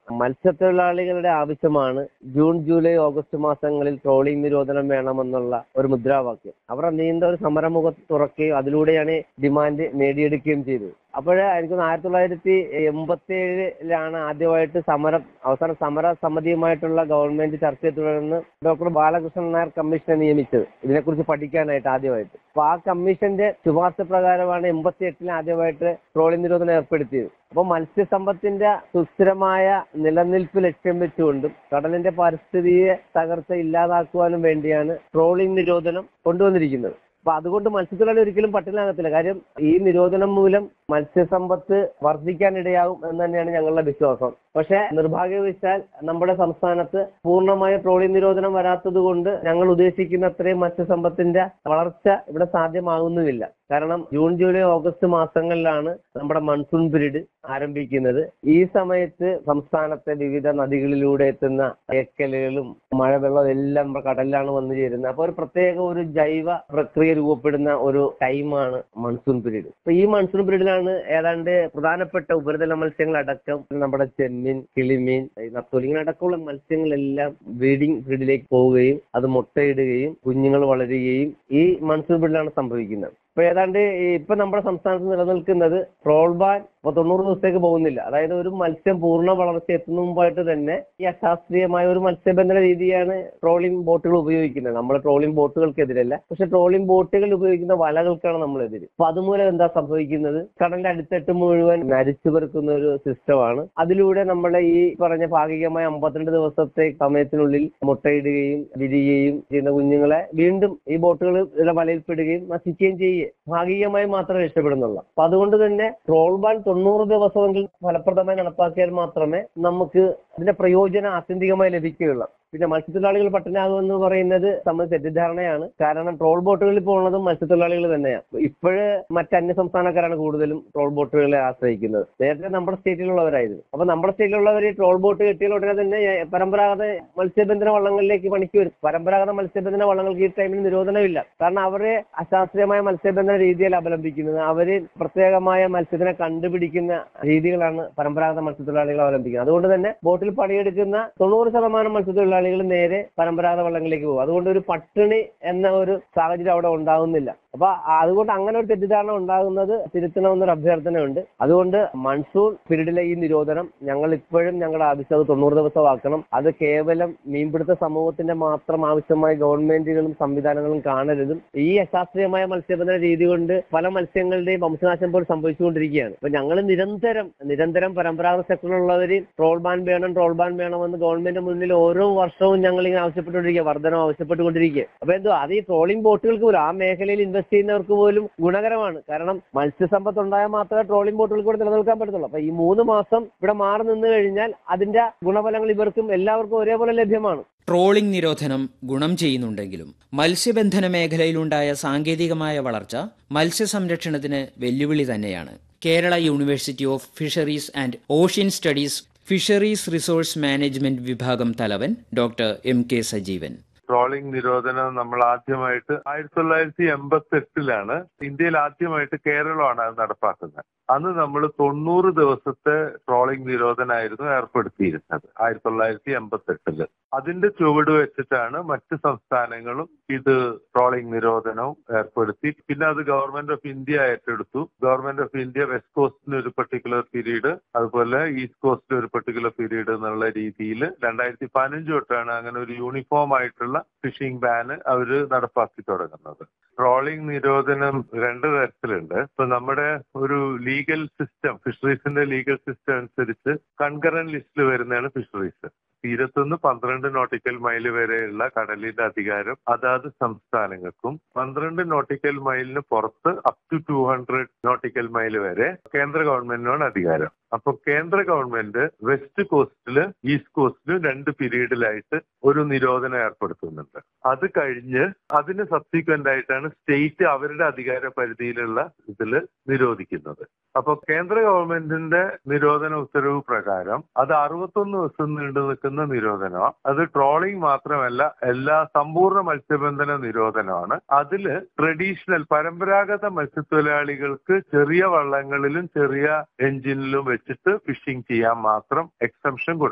മത്സ്യത്തൊഴിലാളികളുടെ ആവശ്യമാണ് June July August മാസങ്ങളിൽ ട്രോളിംഗ് നിരോധനം വേണമെന്നുള്ള ഒരു മുദ്രാവാക്യം അവർ നീണ്ട ഒരു സമരമുഖം തുറക്കുകയും അതിലൂടെയാണ് ഡിമാൻഡ് നേടിയെടുക്കുകയും ചെയ്തത് അപ്പോൾ എനിക്ക് തോന്നുന്നു ആയിരത്തി തൊള്ളായിരത്തി എൺപത്തി ഏഴിലാണ് ആദ്യമായിട്ട് സമരം അവസാന സമര സമിതിയുമായിട്ടുള്ള ഗവൺമെന്റ് ചർച്ചയെ തുടർന്ന് ഡോക്ടർ ബാലകൃഷ്ണൻ നായർ കമ്മീഷനെ നിയമിച്ചത് ഇതിനെക്കുറിച്ച് പഠിക്കാനായിട്ട് ആദ്യമായിട്ട് അപ്പൊ ആ കമ്മീഷന്റെ ശുപാർശ പ്രകാരമാണ് എൺപത്തി എട്ടിൽ ആദ്യമായിട്ട് ട്രോളിംഗ് നിരോധനം ഏർപ്പെടുത്തിയത് അപ്പോൾ മത്സ്യസമ്പത്തിന്റെ സുസ്ഥിരമായ നിലനിൽപ്പ് ലക്ഷ്യം വെച്ചുകൊണ്ടും കടലിന്റെ പരിസ്ഥിതിയെ തകർച്ച ഇല്ലാതാക്കുവാനും വേണ്ടിയാണ് ട്രോളിംഗ് നിരോധനം കൊണ്ടുവന്നിരിക്കുന്നത് അപ്പൊ അതുകൊണ്ട് മത്സ്യത്തൊഴിലാളി ഒരിക്കലും പട്ടിണിയാകത്തില്ല കാര്യം ഈ നിരോധനം മൂലം മത്സ്യസമ്പത്ത് വർദ്ധിക്കാനിടയാകും എന്ന് തന്നെയാണ് ഞങ്ങളുടെ വിശ്വാസം പക്ഷെ നിർഭാഗ്യവശാൽ നമ്മുടെ സംസ്ഥാനത്ത് പൂർണ്ണമായ ട്രോളിംഗ് നിരോധനം വരാത്തത് കൊണ്ട് ഞങ്ങൾ ഉദ്ദേശിക്കുന്ന അത്രയും മത്സ്യസമ്പത്തിന്റെ വളർച്ച ഇവിടെ സാധ്യമാകുന്നുമില്ല കാരണം ജൂൺ ജൂലൈ ഓഗസ്റ്റ് മാസങ്ങളിലാണ് നമ്മുടെ മൺസൂൺ പീരീഡ് ആരംഭിക്കുന്നത് ഈ സമയത്ത് സംസ്ഥാനത്തെ വിവിധ നദികളിലൂടെ എത്തുന്ന ഏക്കലുകളും മഴവെള്ളം എല്ലാം നമ്മുടെ കടലിലാണ് വന്നു ചേരുന്നത് അപ്പൊ ഒരു പ്രത്യേക ഒരു ജൈവ പ്രക്രിയ രൂപപ്പെടുന്ന ഒരു ടൈമാണ് മൺസൂൺ പീരീഡ് അപ്പൊ ഈ മൺസൂൺ പീരീഡിലാണ് ഏതാണ്ട് പ്രധാനപ്പെട്ട ഉപരിതല മത്സ്യങ്ങളടക്കം നമ്മുടെ ചെമ്മീൻ കിളിമീൻ ഈ നത്തോലി ഇങ്ങനെ അടക്കമുള്ള മത്സ്യങ്ങളെല്ലാം ബ്രീഡിംഗ് പീരീഡിലേക്ക് പോവുകയും അത് മുട്ടയിടുകയും കുഞ്ഞുങ്ങൾ വളരുകയും ഈ മൺസൂൺ പീരീഡിലാണ് സംഭവിക്കുന്നത് ഇപ്പൊ ഏതാണ്ട് ഈ ഇപ്പൊ നമ്മുടെ സംസ്ഥാനത്ത് നിലനിൽക്കുന്നത് ട്രോൾ ബാൻ ഇപ്പൊ തൊണ്ണൂറ് ദിവസത്തേക്ക് പോകുന്നില്ല അതായത് ഒരു മത്സ്യം പൂർണ്ണ വളർച്ച എത്തുന്ന മുമ്പായിട്ട് തന്നെ ഈ അശാസ്ത്രീയമായ ഒരു മത്സ്യബന്ധന രീതിയാണ് ട്രോളിംഗ് ബോട്ടുകൾ ഉപയോഗിക്കുന്നത് നമ്മൾ ട്രോളിംഗ് ബോട്ടുകൾക്കെതിരല്ല പക്ഷെ ട്രോളിംഗ് ബോട്ടുകൾ ഉപയോഗിക്കുന്ന വലകൾക്കാണ് നമ്മളെതിര് അപ്പൊ അതുമൂലം എന്താ സംഭവിക്കുന്നത് കടലിന്റെ അടിത്തട്ട് മുഴുവൻ നരിച്ചു പെറുക്കുന്ന ഒരു സിസ്റ്റമാണ് അതിലൂടെ നമ്മളെ ഈ പറഞ്ഞ ഭാഗികമായ അമ്പത്തിരണ്ട് ദിവസത്തെ സമയത്തിനുള്ളിൽ മുട്ടയിടുകയും വിരിയുകയും ചെയ്യുന്ന കുഞ്ഞുങ്ങളെ വീണ്ടും ഈ ബോട്ടുകൾ വലയിൽപ്പെടുകയും നശിക്കുകയും ചെയ്യുക ഭാഗികമായി മാത്രമേ രക്ഷപ്പെടുന്നുള്ളൂ അപ്പൊ അതുകൊണ്ട് തന്നെ ട്രോൾ ബാൻ തൊണ്ണൂറ് ദിവസമെങ്കിലും ഫലപ്രദമായി നടപ്പാക്കിയാൽ മാത്രമേ നമുക്ക് അതിന്റെ പ്രയോജനം ആത്യന്തികമായി ലഭിക്കുകയുള്ളൂ പിന്നെ മത്സ്യത്തൊഴിലാളികൾ പട്ടിണിയാകുമെന്ന് പറയുന്നത് നമ്മൾ തെറ്റിദ്ധാരണയാണ് കാരണം ട്രോൾ ബോട്ടുകളിൽ പോകുന്നതും മത്സ്യത്തൊഴിലാളികൾ തന്നെയാണ് ഇപ്പോഴ് മറ്റ് അന്യ സംസ്ഥാനക്കാരാണ് കൂടുതലും ട്രോൾ ബോട്ടുകളെ ആശ്രയിക്കുന്നത് നേരത്തെ നമ്മുടെ സ്റ്റേറ്റിലുള്ളവരായിരുന്നു അപ്പൊ നമ്മുടെ സ്റ്റേറ്റിലുള്ളവർ ട്രോൾ ബോട്ട് കിട്ടിയ ഉടനെ തന്നെ പരമ്പരാഗത മത്സ്യബന്ധന വള്ളങ്ങളിലേക്ക് പണിക്ക് വരും പരമ്പരാഗത മത്സ്യബന്ധന വള്ളങ്ങൾക്ക് ഈ ടൈമിൽ നിരോധനമില്ല കാരണം അവരെ അശാസ്ത്രീയമായ മത്സ്യബന്ധന രീതിയിൽ അവലംബിക്കുന്നത് അവര് പ്രത്യേകമായ മത്സ്യത്തിനെ കണ്ടുപിടിക്കുന്ന രീതികളാണ് പരമ്പരാഗത മത്സ്യത്തൊഴിലാളികൾ അവലംബിക്കുന്നത് അതുകൊണ്ട് തന്നെ ബോട്ടിൽ പണിയെടുക്കുന്ന തൊണ്ണൂറ് ശതമാനം മത്സ്യത്തൊഴിലാളികൾ നേരെ പരമ്പരാഗത വള്ളങ്ങളിലേക്ക് പോകും അതുകൊണ്ട് ഒരു പട്ടിണി എന്ന ഒരു സാഹചര്യം അവിടെ ഉണ്ടാകുന്നില്ല അപ്പൊ അതുകൊണ്ട് അങ്ങനെ ഒരു തെറ്റിദ്ധാരണ ഉണ്ടാകുന്നത് തിരുത്തണമെന്നൊരു അഭ്യർത്ഥനയുണ്ട് അതുകൊണ്ട് മൺസൂൺ പീരീഡിലെ ഈ നിരോധനം ഞങ്ങൾ ഇപ്പോഴും ഞങ്ങളുടെ ആവശ്യം അത് തൊണ്ണൂറ് ദിവസമാക്കണം അത് കേവലം മീൻപിടുത്ത സമൂഹത്തിന്റെ മാത്രം ആവശ്യമായി ഗവൺമെന്റുകളും സംവിധാനങ്ങളും കാണരുതും ഈ അശാസ്ത്രീയമായ മത്സ്യബന്ധന രീതി കൊണ്ട് പല മത്സ്യങ്ങളുടെയും വംശനാശം പോലും സംഭവിച്ചുകൊണ്ടിരിക്കുകയാണ് അപ്പൊ ഞങ്ങൾ നിരന്തരം നിരന്തരം പരമ്പരാഗത സെക്ടറിലുള്ളവർ ട്രോൾ ബാൻ വേണം ട്രോൾ ബാൻ വേണമെന്ന് ഗവൺമെന്റ് മുന്നിൽ ഓരോ വർഷവും ഞങ്ങൾ ഇങ്ങനെ ആവശ്യപ്പെട്ടുകൊണ്ടിരിക്കുക വർധനം ആവശ്യപ്പെട്ടുകൊണ്ടിരിക്കുക അപ്പൊ എന്തോ അത് ഈ ട്രോളിംഗ് ബോട്ടുകൾക്ക് പോലും ആ മേഖലയിൽ ഇൻവെസ്റ്റ് ചെയ്യുന്നവർക്ക് പോലും ഗുണകരമാണ് കാരണം മത്സ്യസമ്പത്ത് ഉണ്ടായാൽ മാത്രമേ ട്രോളിംഗ് ബോട്ടുകൾക്ക് കൂടെ നിലനിൽക്കാൻ പറ്റത്തുള്ളൂ അപ്പൊ ഈ മൂന്ന് മാസം ഇവിടെ മാറി നിന്ന് കഴിഞ്ഞാൽ അതിന്റെ ഗുണഫലങ്ങൾ ഇവർക്കും എല്ലാവർക്കും ഒരേപോലെ ലഭ്യമാണ് ട്രോളിംഗ് നിരോധനം ഗുണം ചെയ്യുന്നുണ്ടെങ്കിലും മത്സ്യബന്ധന മേഖലയിലുണ്ടായ സാങ്കേതികമായ വളർച്ച മത്സ്യസംരക്ഷണത്തിന് വെല്ലുവിളി തന്നെയാണ് Kerala University of Fisheries and Ocean Studies fisheries resource management വിഭാഗം തലവൻ doctor M K Sajeevan trawling നിരോധനം നമ്മൾ ആദ്യമായിട്ട് ആയിരത്തി തൊള്ളായിരത്തി എൺപത്തി എട്ടിലാണ് ഇന്ത്യയിൽ ആദ്യമായിട്ട് കേരളമാണ് അത് നടപ്പാക്കുന്നത് അന്ന് നമ്മൾ തൊണ്ണൂറ് ദിവസത്തെ ട്രോളിംഗ് നിരോധനമായിരുന്നു ഏർപ്പെടുത്തിയിരുന്നത് ആയിരത്തി തൊള്ളായിരത്തി എൺപത്തി എട്ടില് അതിന്റെ ചുവട് വെച്ചിട്ടാണ് മറ്റ് സംസ്ഥാനങ്ങളും ഇത് ട്രോളിംഗ് നിരോധനവും ഏർപ്പെടുത്തി പിന്നെ അത് ഗവൺമെന്റ് ഓഫ് ഇന്ത്യ ഏറ്റെടുത്തു ഗവൺമെന്റ് ഓഫ് ഇന്ത്യ വെസ്റ്റ് കോസ്റ്റിന് ഒരു പെർട്ടിക്കുലർ പീരീഡ് അതുപോലെ ഈസ്റ്റ് കോസ്റ്റിന് ഒരു പെർട്ടിക്കുലർ പീരീഡ് എന്നുള്ള രീതിയിൽ രണ്ടായിരത്തി പതിനഞ്ച് തൊട്ടാണ് അങ്ങനെ ഒരു യൂണിഫോം ആയിട്ടുള്ള ഫിഷിംഗ് ബാന് അവര് നടപ്പാക്കി തുടങ്ങുന്നത് ട്രോളിംഗ് നിരോധനം രണ്ട് തരത്തിലുണ്ട് ഇപ്പൊ നമ്മുടെ ഒരു ലീഗൽ സിസ്റ്റം ഫിഷറീസിന്റെ ലീഗൽ സിസ്റ്റം അനുസരിച്ച് കൺകറന്റ് ലിസ്റ്റിൽ വരുന്നതാണ് ഫിഷറീസ് തീരത്തുനിന്ന് പന്ത്രണ്ട് നോട്ടിക്കൽ മൈൽ വരെയുള്ള കടലിന്റെ അധികാരം അതാത് സംസ്ഥാനങ്ങൾക്കും പന്ത്രണ്ട് നോട്ടിക്കൽ മൈലിന് പുറത്ത് up to two hundred nautical mile വരെ കേന്ദ്ര ഗവൺമെന്റിനാണ് അധികാരം അപ്പൊ കേന്ദ്ര ഗവൺമെന്റ് വെസ്റ്റ് കോസ്റ്റില് ഈസ്റ്റ് കോസ്റ്റിലും രണ്ട് പീരീഡിലായിട്ട് ഒരു നിരോധനം ഏർപ്പെടുത്തുന്നുണ്ട് അത് കഴിഞ്ഞ് അതിന് സബ്സീക്വന്റ് ആയിട്ടാണ് സ്റ്റേറ്റ് അവരുടെ അധികാര പരിധിയിലുള്ള ഇതിൽ നിരോധിക്കുന്നത് അപ്പൊ കേന്ദ്ര ഗവൺമെന്റിന്റെ നിരോധന ഉത്തരവ് പ്രകാരം അത് അറുപത്തൊന്ന് ദിവസം നീണ്ടു നിൽക്കുന്ന നിരോധനമാണ് അത് ട്രോളിംഗ് മാത്രമല്ല എല്ലാ സമ്പൂർണ്ണ മത്സ്യബന്ധന നിരോധനമാണ് അതില് ട്രഡീഷണൽ പരമ്പരാഗത മത്സ്യത്തൊഴിലാളികൾക്ക് ചെറിയ വള്ളങ്ങളിലും ചെറിയ എഞ്ചിനിലും വെച്ചിട്ട് ഫിഷിംഗ് ചെയ്യാൻ മാത്രം എക്സംഷൻ